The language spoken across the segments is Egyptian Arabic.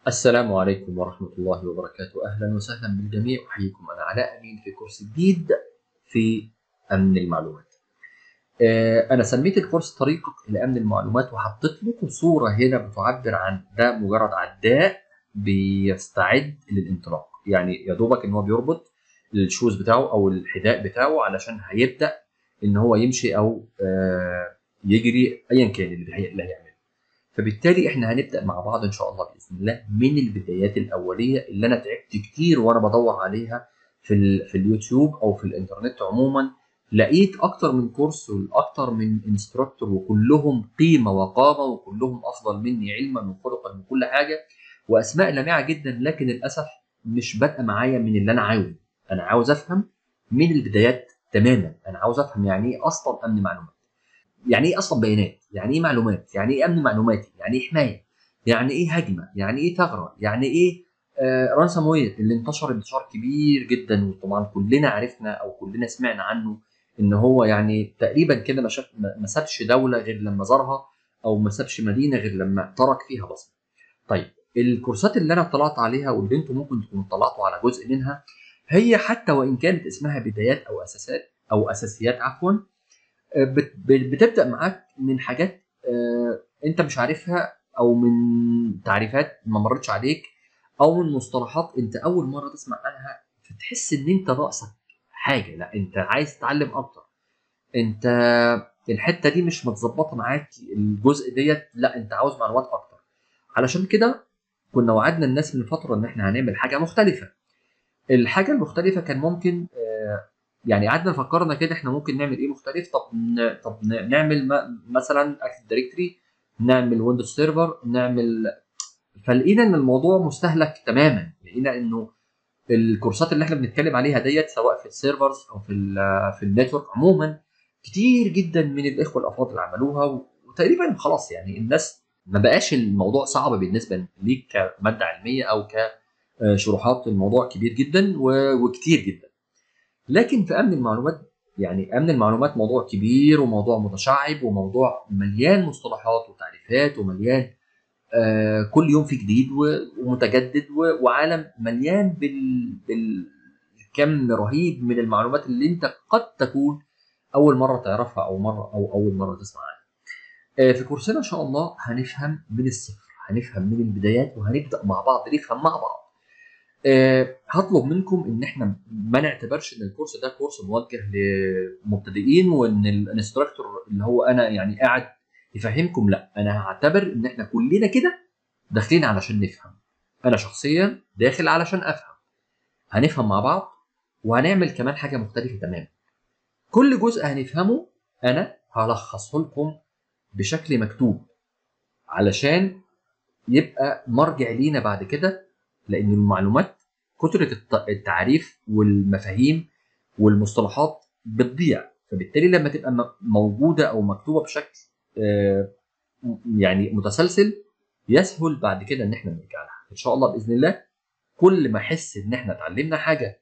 السلام عليكم ورحمة الله وبركاته أهلا وسهلا بالجميع أحييكم أنا علاء أمين في كورس جديد في أمن المعلومات آه، أنا سميت الكورس طريقك إلى أمن المعلومات وحطيت لكم صورة هنا بتعبر عن ده مجرد عداء بيستعد للانطلاق يعني يا دوبك إن هو بيربط الشوز بتاعه أو الحذاء بتاعه علشان هيبدأ إن هو يمشي أو آه، يجري أيا كان اللي هي- اللي هيعمله فبالتالي احنا هنبدا مع بعض ان شاء الله باذن الله من البدايات الاوليه اللي انا تعبت كتير وانا بدور عليها في ال في اليوتيوب او في الانترنت عموما لقيت اكتر من كورس واكتر من انستراكتور وكلهم قيمه وقامه وكلهم افضل مني علما وخلقا وكل حاجه واسماء لامعه جدا لكن للاسف مش بادئه معايا من اللي انا عاوزه انا عاوز افهم من البدايات تماما انا عاوز افهم يعني ايه اصلا امن معلومات يعني ايه اصلا بيانات؟ يعني ايه معلومات؟ يعني ايه امن معلوماتي؟ يعني ايه حمايه؟ يعني ايه هجمه؟ يعني ايه ثغره؟ يعني ايه آه رانسام وير اللي انتشر انتشار كبير جدا وطبعا كلنا عرفنا او كلنا سمعنا عنه ان هو يعني تقريبا كده ما شاف ما ما سابش دوله غير لما زارها او ما سابش مدينه غير لما ترك فيها بصمه. طيب الكورسات اللي انا اطلعت عليها واللي انتم ممكن تكونوا اطلعتوا على جزء منها هي حتى وان كانت اسمها بدايات او اساسات او اساسيات عفوا بت- بتبدا معاك من حاجات آه، انت مش عارفها او من تعريفات ما مرتش عليك او من مصطلحات انت اول مره تسمع عنها فتحس ان انت ناقصك حاجه لا انت عايز تتعلم اكتر انت الحته دي مش متظبطه معاك الجزء ديت لا انت عاوز معلومات اكتر علشان كده كنا وعدنا الناس من فتره ان احنا هنعمل حاجه مختلفه الحاجه المختلفه كان ممكن آه، يعني قعدنا فكرنا كده احنا ممكن نعمل ايه مختلف طب ن... طب ن- نعمل م... مثلا اكتف دايركتري نعمل ويندوز سيرفر نعمل فلقينا ان الموضوع مستهلك تماما لقينا انه الكورسات اللي احنا بنتكلم عليها ديت سواء في السيرفرز او في ال في النتورك عموما كتير جدا من الاخوه الافاضل عملوها و- وتقريبا خلاص يعني الناس ما بقاش الموضوع صعب بالنسبه ليك كماده علميه او كشروحات الموضوع كبير جدا و- وكتير جدا لكن في امن المعلومات يعني امن المعلومات موضوع كبير وموضوع متشعب وموضوع مليان مصطلحات وتعريفات ومليان آه كل يوم في جديد و- ومتجدد و- وعالم مليان بال بالكم رهيب من المعلومات اللي انت قد تكون اول مره تعرفها او مره او اول مره تسمع عنها. آه في كورسنا ان شاء الله هنفهم من الصفر هنفهم من البدايات وهنبدا مع بعض نفهم مع بعض. آه، هطلب منكم ان احنا ما نعتبرش ان الكورس ده كورس موجه لمبتدئين وان الانستراكتور اللي هو انا يعني قاعد يفهمكم لا انا هعتبر ان احنا كلنا كده داخلين علشان نفهم انا شخصيا داخل علشان افهم هنفهم مع بعض وهنعمل كمان حاجه مختلفه تماما كل جزء هنفهمه انا هلخصه لكم بشكل مكتوب علشان يبقى مرجع لينا بعد كده لان المعلومات كتره الت- التعريف والمفاهيم والمصطلحات بتضيع فبالتالي لما تبقى م- موجوده او مكتوبه بشكل آه، م- يعني متسلسل يسهل بعد كده ان احنا نرجع لها ان شاء الله باذن الله كل ما احس ان احنا اتعلمنا حاجه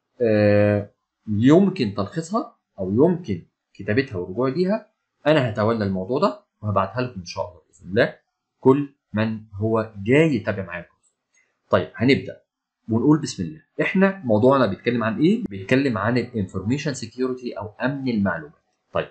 آه، يمكن تلخيصها او يمكن كتابتها والرجوع ليها انا هتولى الموضوع ده وهبعتها لكم ان شاء الله باذن الله كل من هو جاي يتابع معايا الكورس. طيب هنبدا ونقول بسم الله احنا موضوعنا بيتكلم عن ايه بيتكلم عن الانفورميشن سيكيورتي او امن المعلومات طيب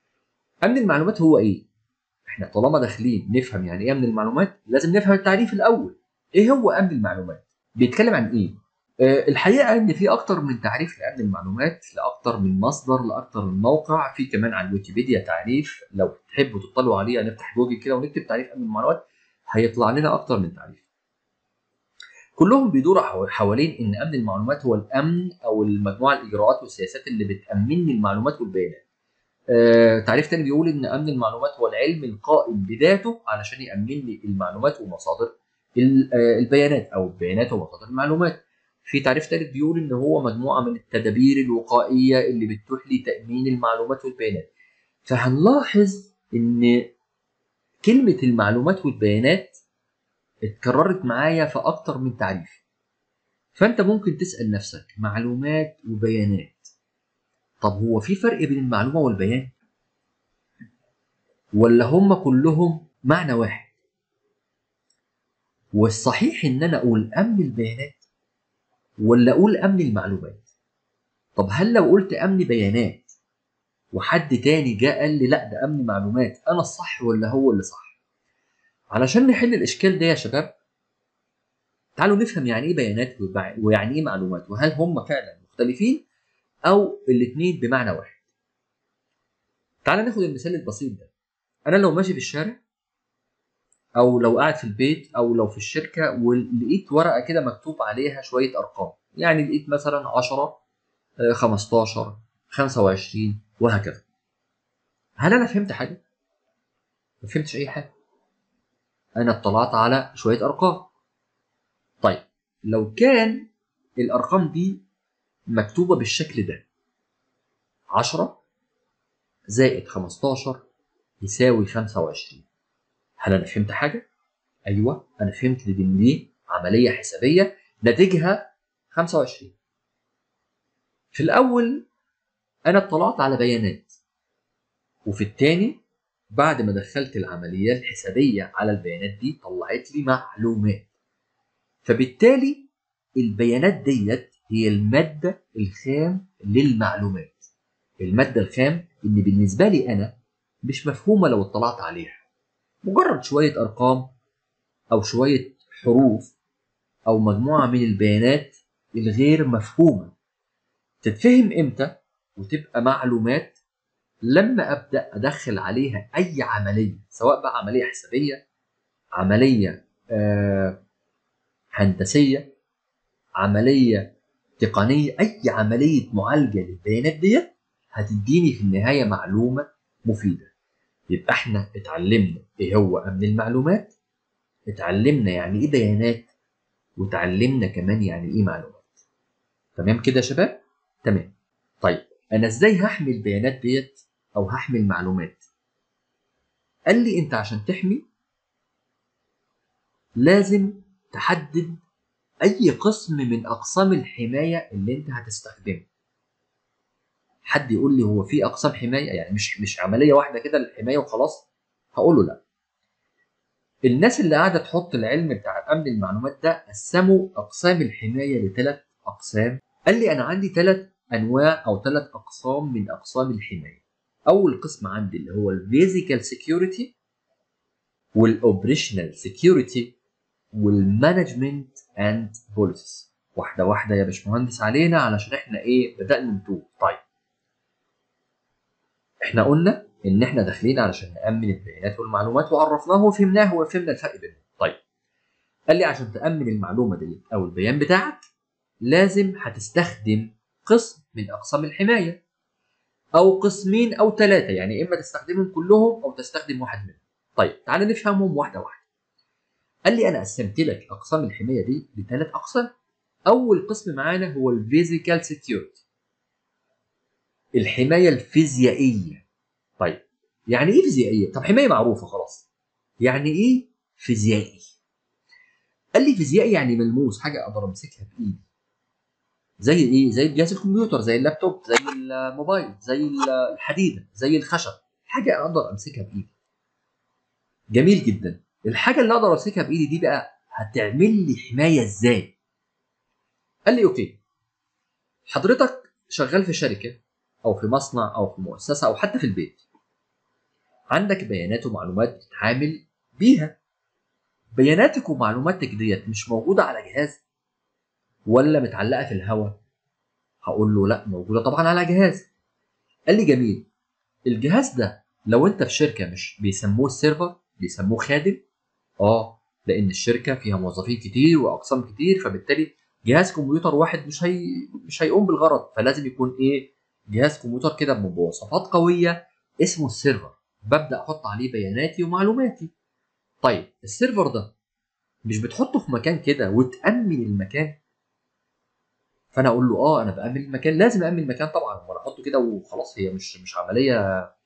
امن المعلومات هو ايه احنا طالما داخلين نفهم يعني ايه امن المعلومات لازم نفهم التعريف الاول ايه هو امن المعلومات بيتكلم عن ايه آه، الحقيقه ان في اكتر من تعريف لامن المعلومات لاكتر من مصدر لاكتر من موقع في كمان على الويكيبيديا تعريف لو تحبوا تطلعوا عليه نفتح جوجل كده ونكتب تعريف امن المعلومات هيطلع لنا اكتر من تعريف كلهم بيدوروا حو- حوالين ان امن المعلومات هو الامن او المجموعه الاجراءات والسياسات اللي بتامن لي المعلومات والبيانات آه، تعريف تاني بيقول ان امن المعلومات هو العلم القائم بذاته علشان يامن لي المعلومات ومصادر ال- آه، البيانات او البيانات ومصادر المعلومات في تعريف ثالث بيقول ان هو مجموعه من التدابير الوقائيه اللي بتتيح لي تامين المعلومات والبيانات فهنلاحظ ان كلمه المعلومات والبيانات اتكررت معايا في اكتر من تعريف فانت ممكن تسال نفسك معلومات وبيانات طب هو في فرق بين المعلومه والبيان ولا هم كلهم معنى واحد والصحيح ان انا اقول امن البيانات ولا اقول امن المعلومات طب هل لو قلت امن بيانات وحد تاني جاء قال لي لا ده امن معلومات انا الصح ولا هو اللي صح علشان نحل الاشكال ده يا شباب تعالوا نفهم يعني ايه بيانات ويعني ايه معلومات وهل هم فعلا مختلفين او الاثنين بمعنى واحد تعال ناخد المثال البسيط ده انا لو ماشي في الشارع او لو قاعد في البيت او لو في الشركه ولقيت ورقه كده مكتوب عليها شويه ارقام يعني لقيت مثلا 10 15 25 وهكذا هل انا فهمت حاجه ما فهمتش اي حاجه انا اطلعت على شويه ارقام طيب لو كان الارقام دي مكتوبه بالشكل ده 10 زائد 15 يساوي 25 هل انا فهمت حاجه ايوه انا فهمت ان دي عمليه حسابيه ناتجها 25 في الاول انا اطلعت على بيانات وفي الثاني بعد ما دخلت العمليه الحسابيه على البيانات دي طلعت لي معلومات فبالتالي البيانات ديت هي الماده الخام للمعلومات الماده الخام اللي بالنسبه لي انا مش مفهومه لو اطلعت عليها مجرد شويه ارقام او شويه حروف او مجموعه من البيانات الغير مفهومه تتفهم امتى وتبقى معلومات لما ابدا ادخل عليها اي عمليه سواء بقى عمليه حسابيه عمليه آه هندسيه عمليه تقنيه اي عمليه معالجه للبيانات ديت هتديني في النهايه معلومه مفيده يبقى احنا اتعلمنا ايه هو امن المعلومات اتعلمنا يعني ايه بيانات وتعلمنا كمان يعني ايه معلومات تمام كده يا شباب تمام طيب انا ازاي هحمي البيانات ديت او هحمي المعلومات قال لي انت عشان تحمي لازم تحدد اي قسم من اقسام الحمايه اللي انت هتستخدمه حد يقول لي هو في اقسام حمايه يعني مش مش عمليه واحده كده للحمايه وخلاص هقول له لا الناس اللي قاعده تحط العلم بتاع امن المعلومات ده قسموا اقسام الحمايه لثلاث اقسام قال لي انا عندي ثلاث انواع او ثلاث اقسام من اقسام الحمايه اول قسم عندي اللي هو الفيزيكال سيكيورتي والاوبريشنال سيكيورتي والمانجمنت اند بوليسيز واحده واحده يا باشمهندس علينا علشان احنا ايه بدانا نتوه طيب احنا قلنا ان احنا داخلين علشان نامن البيانات والمعلومات وعرفناه وفهمناه وفهمنا الفرق بينهم طيب قال لي عشان تامن المعلومه دي او البيان بتاعك لازم هتستخدم قسم من اقسام الحمايه او قسمين او ثلاثه يعني اما تستخدمهم كلهم او تستخدم واحد منهم طيب تعالى نفهمهم واحده واحده قال لي انا قسمت لك اقسام الحمايه دي لثلاث اقسام اول قسم معانا هو الفيزيكال سيكيورتي الحمايه الفيزيائيه طيب يعني ايه فيزيائيه طب حمايه معروفه خلاص يعني ايه فيزيائي قال لي فيزيائي يعني ملموس حاجه اقدر امسكها بايدي زي ايه زي جهاز الكمبيوتر زي اللابتوب زي الموبايل زي الحديده زي الخشب حاجه اقدر امسكها بايدي جميل جدا الحاجه اللي اقدر امسكها بايدي دي بقى هتعمل لي حمايه ازاي قال لي اوكي حضرتك شغال في شركه او في مصنع او في مؤسسه او حتى في البيت عندك بيانات ومعلومات بتتعامل بيها بياناتك ومعلوماتك ديت مش موجوده على جهاز ولا متعلقه في الهواء هقول له لا موجوده طبعا على جهاز قال لي جميل الجهاز ده لو انت في شركه مش بيسموه السيرفر بيسموه خادم اه لان الشركه فيها موظفين كتير واقسام كتير فبالتالي جهاز كمبيوتر واحد مش هي مش هيقوم بالغرض فلازم يكون ايه جهاز كمبيوتر كده بمواصفات قويه اسمه السيرفر ببدا احط عليه بياناتي ومعلوماتي طيب السيرفر ده مش بتحطه في مكان كده وتامن المكان فانا اقول له اه انا بامن المكان لازم امن المكان طبعا ولا احطه كده وخلاص هي مش مش عمليه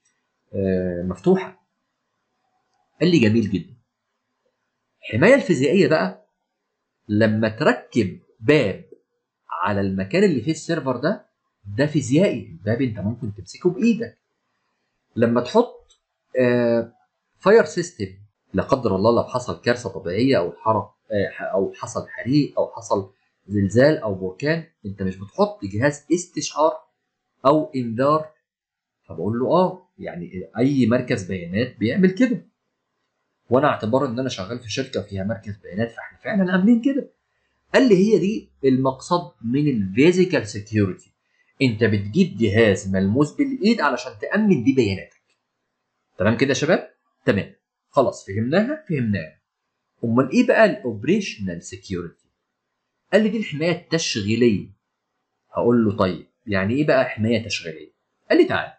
آه مفتوحه قال لي جميل جدا الحمايه الفيزيائيه بقى لما تركب باب على المكان اللي فيه السيرفر ده ده فيزيائي الباب انت ممكن تمسكه بايدك لما تحط آه فاير سيستم لا قدر الله لو حصل كارثه طبيعيه او حرق آه، او حصل حريق او حصل زلزال او بركان انت مش بتحط جهاز استشعار او انذار فبقول له اه يعني اي مركز بيانات بيعمل كده وانا اعتبار ان انا شغال في شركه فيها مركز بيانات فاحنا فعلا عاملين كده قال لي هي دي المقصد من الفيزيكال سكيورتي انت بتجيب جهاز ملموس بالايد علشان تامن بيه بياناتك تمام كده يا شباب تمام خلاص فهمناها فهمناها امال ايه بقى الاوبريشنال سكيورتي قال لي دي الحمايه التشغيليه هقول له طيب يعني ايه بقى حمايه تشغيليه قال لي تعالى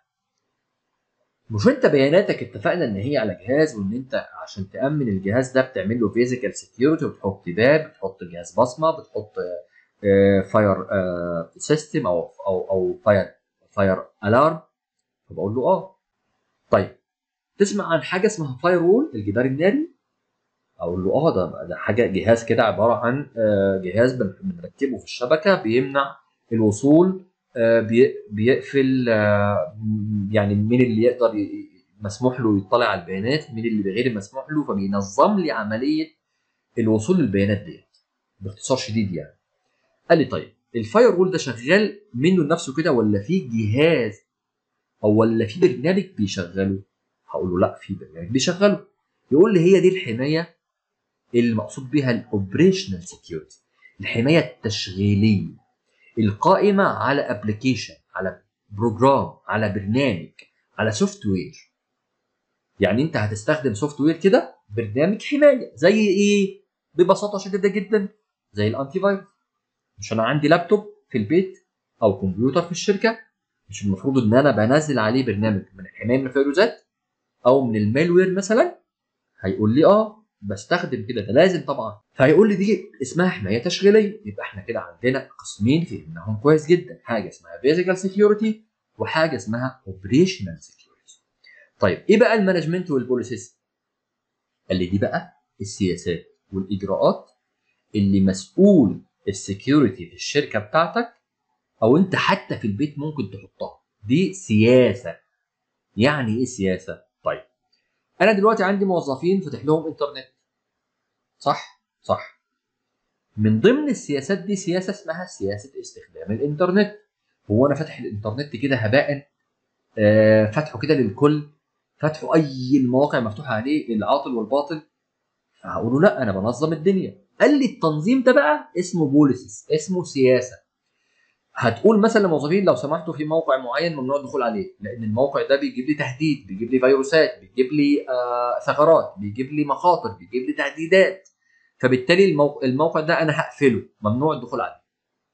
مش انت بياناتك اتفقنا ان هي على جهاز وان انت عشان تامن الجهاز ده بتعمل له فيزيكال سكيورتي وبتحط باب بتحط جهاز بصمه بتحط فاير سيستم او او او فاير فاير الارم فبقول له اه طيب تسمع عن حاجه اسمها فاير وول الجدار الناري اقول له اه ده ده حاجه جهاز كده عباره عن آه، جهاز بن- بنركبه في الشبكه بيمنع الوصول آه، بي- بيقفل آه، م- يعني مين اللي يقدر ي- مسموح له يطلع على البيانات مين اللي غير مسموح له فبينظم لي عمليه الوصول للبيانات ديت باختصار شديد يعني قال لي طيب الفاير وول ده شغال منه لنفسه كده ولا في جهاز او ولا في برنامج بيشغله هقول له لا في برنامج بيشغله يقول لي هي دي الحمايه اللي مقصود بيها الاوبريشنال سكيورتي الحمايه التشغيليه القائمه على ابلكيشن على بروجرام على برنامج على سوفت وير يعني انت هتستخدم سوفت وير كده برنامج حمايه زي ايه ببساطه شديده جدا زي الانتي فايروس مش انا عندي لابتوب في البيت او كمبيوتر في الشركه مش المفروض ان انا بنزل عليه برنامج من الحمايه من الفيروسات او من المالوير مثلا هيقول لي اه بستخدم كده ده لازم طبعا فهيقول لي دي اسمها حمايه تشغيليه يبقى احنا كده عندنا قسمين فهمناهم كويس جدا حاجه اسمها فيزيكال سكيورتي وحاجه اسمها اوبريشنال سكيورتي طيب ايه بقى المانجمنت والبوليسيس قال لي دي بقى السياسات والاجراءات اللي مسؤول السكيورتي في الشركه بتاعتك او انت حتى في البيت ممكن تحطها دي سياسه يعني ايه سياسه طيب انا دلوقتي عندي موظفين فاتح لهم انترنت صح صح من ضمن السياسات دي سياسه اسمها سياسه استخدام الانترنت هو انا فاتح الانترنت كده هباء آه فاتحه كده للكل فاتحه اي المواقع مفتوحه عليه العاطل والباطل فهقول له لا انا بنظم الدنيا قال لي التنظيم ده بقى اسمه بوليسيس اسمه سياسه هتقول مثلا للموظفين لو سمحتوا في موقع معين ممنوع الدخول عليه لان الموقع ده بيجيب لي تهديد بيجيب لي فيروسات بيجيب لي آه ثغرات بيجيب لي مخاطر بيجيب لي تهديدات فبالتالي الموقع, الموقع ده انا هقفله ممنوع الدخول عليه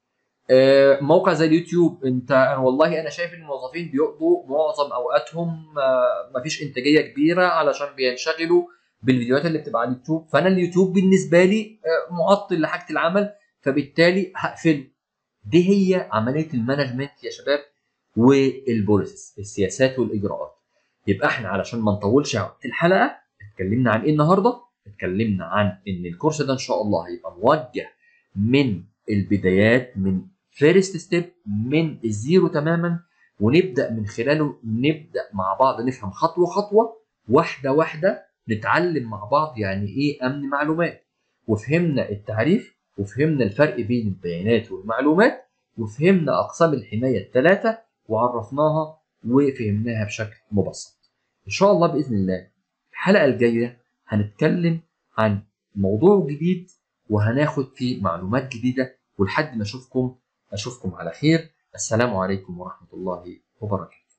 آه موقع زي اليوتيوب انت أنا والله انا شايف ان الموظفين بيقضوا معظم اوقاتهم آه مفيش انتاجيه كبيره علشان بينشغلوا بالفيديوهات اللي بتبقى على اليوتيوب فانا اليوتيوب بالنسبه لي آه معطل لحاجه العمل فبالتالي هقفله دي هي عمليه المانجمنت يا شباب والبوليسيس السياسات والاجراءات يبقى احنا علشان ما نطولش وقت الحلقه اتكلمنا عن ايه النهارده اتكلمنا عن ان الكورس ده ان شاء الله هيبقى موجه من البدايات من فيرست ستيب من الزيرو تماما ونبدا من خلاله نبدا مع بعض نفهم خطوه خطوه واحده واحده نتعلم مع بعض يعني ايه امن معلومات وفهمنا التعريف وفهمنا الفرق بين البيانات والمعلومات وفهمنا اقسام الحمايه الثلاثه وعرفناها وفهمناها بشكل مبسط. ان شاء الله باذن الله الحلقه الجايه هنتكلم عن موضوع جديد وهناخد فيه معلومات جديده ولحد ما اشوفكم اشوفكم على خير السلام عليكم ورحمه الله وبركاته.